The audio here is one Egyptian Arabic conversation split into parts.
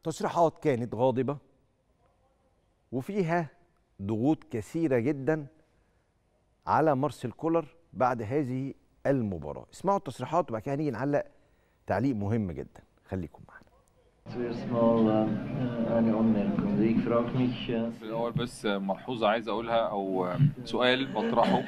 تصريحات كانت غاضبة وفيها ضغوط كثيرة جدا على مارسيل كولر بعد هذه المباراة اسمعوا التصريحات وبعد كده هنيجي نعلق تعليق مهم جدا خليكم معنا Zuerst mal äh, eine Anmerkung. Ich frage mich, äh, في الأول بس ملحوظة عايز أقولها أو سؤال بطرحه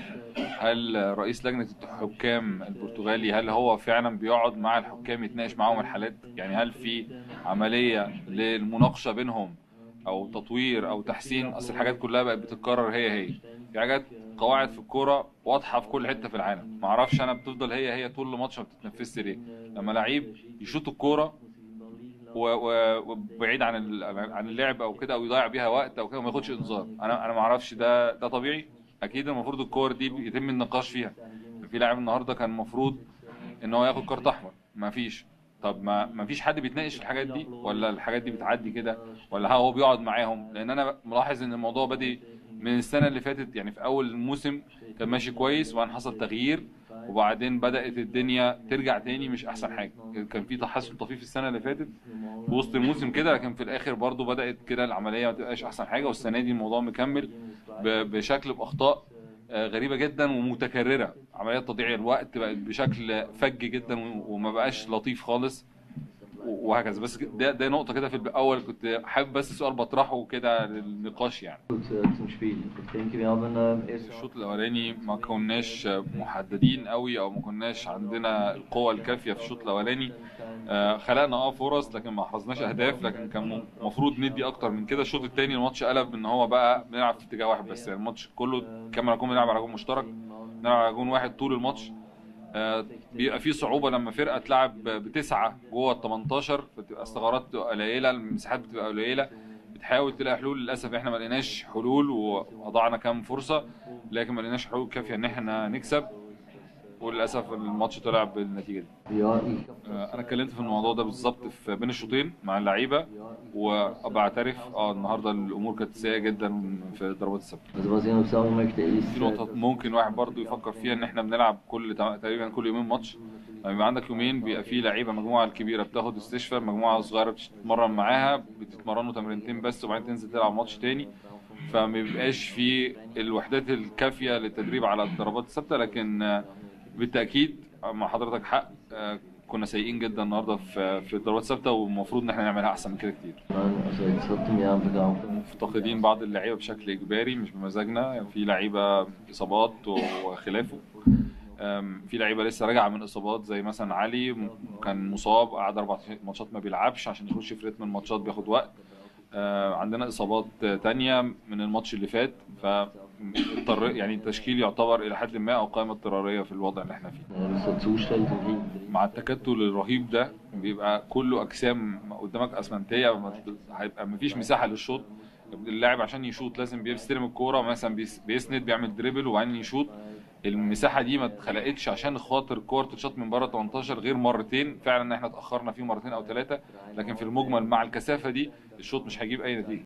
هل رئيس لجنة الحكام البرتغالي هل هو فعلا بيقعد مع الحكام يتناقش معاهم الحالات يعني هل في عملية للمناقشة بينهم أو تطوير أو تحسين أصل الحاجات كلها بقت بتتكرر هي هي في حاجات قواعد في الكورة واضحة في كل حتة في العالم معرفش أنا بتفضل هي هي طول الماتش ما بتتنفذش ليه لما لعيب يشوط الكورة و- و- وبعيد عن ال- عن اللعب او كده او يضيع بيها وقت او كده وما ياخدش انذار انا انا ما اعرفش ده ده طبيعي اكيد المفروض الكور دي يتم النقاش فيها في لاعب النهارده كان المفروض ان هو ياخد كارت احمر ما فيش طب ما ما فيش حد بيتناقش في الحاجات دي ولا الحاجات دي بتعدي كده ولا هو بيقعد معاهم لان انا ملاحظ ان الموضوع بادئ من السنه اللي فاتت يعني في اول الموسم كان ماشي كويس وبعدين حصل تغيير وبعدين بدات الدنيا ترجع تاني مش احسن حاجه كان في تحسن طفيف السنه اللي فاتت في وسط الموسم كده لكن في الاخر برضو بدات كده العمليه ما تبقاش احسن حاجه والسنه دي الموضوع مكمل ب- بشكل باخطاء آه، غريبه جدا ومتكرره عمليات تضييع الوقت بقت بشكل فج جدا و- وما بقاش لطيف خالص و- وهكذا بس ده ده نقطه كده في الاول كنت حابب بس سؤال بطرحه كده للنقاش يعني gut äh, zum Spiel. Ich denke, wir haben äh, erst الشوط الاولاني ما كناش محددين قوي او ما كناش عندنا القوه الكافيه في الشوط الاولاني آه، خلقنا اه فرص لكن ما حرزناش اهداف لكن كان المفروض ندي اكتر من كده الشوط الثاني الماتش قلب ان هو بقى بنلعب في اتجاه واحد بس يعني الماتش كله كما نكون بنلعب على جون مشترك بنلعب على جون واحد طول الماتش آه، بيبقى في صعوبه لما فرقه تلعب بتسعه جوه ال 18 فتبقى الثغرات بتبقى قليله المساحات بتبقى قليله بتحاول تلاقي حلول للاسف احنا ما لقيناش حلول وضعنا كام فرصه لكن ما لقيناش حلول كافيه ان احنا نكسب وللاسف الماتش طلع بالنتيجه دي ja, ich آه، انا اتكلمت في الموضوع ده بالظبط في بين الشوطين مع اللعيبه وبعترف اه النهارده الامور كانت سيئه جدا في ضربات الثابته also was ich noch sagen möchte ist, في نقطة ممكن واحد برضو يفكر فيها ان احنا بنلعب كل تقريبا كل يومين ماتش لما يبقى عندك يومين بيبقى فيه لعيبه مجموعه الكبيره بتاخد استشفاء مجموعه صغيره بتتمرن معاها بتتمرنوا تمرينتين بس وبعدين تنزل تلعب ماتش تاني فما بيبقاش في الوحدات الكافيه للتدريب على الضربات الثابته لكن آه، بالتاكيد مع حضرتك حق آه، كنا سيئين جدا النهارده في في الضربات الثابته والمفروض ان احنا نعملها احسن من كده كتير Nein, also jetzt hatten wir einfach auch مفتقدين بعض اللعيبه بشكل اجباري مش بمزاجنا يعني في لعيبه اصابات وخلافه أم، في لعيبه لسه راجعه من اصابات زي مثلا علي م- كان مصاب قعد اربع ماتشات ما بيلعبش عشان يخش في رتم الماتشات بياخد وقت آه، عندنا اصابات تانية من الماتش اللي فات فاضطر يعني التشكيل يعتبر الى حد ما او قائمه اضطراريه في الوضع اللي احنا فيه äh, so zustellt und hinten مع التكتل الرهيب ده بيبقى كله اجسام قدامك اسمنتيه ما ت- هيبقى مفيش مساحه للشوط اللاعب عشان يشوط لازم بيستلم الكوره مثلا بيس- بيسند بيعمل دريبل وبعدين يشوط المساحه دي ما اتخلقتش عشان خاطر الكور تتشاط من بره 18 غير مرتين فعلا ان احنا اتاخرنا فيه مرتين او ثلاثه لكن في المجمل مع الكثافه دي الشوط مش هيجيب اي نتيجه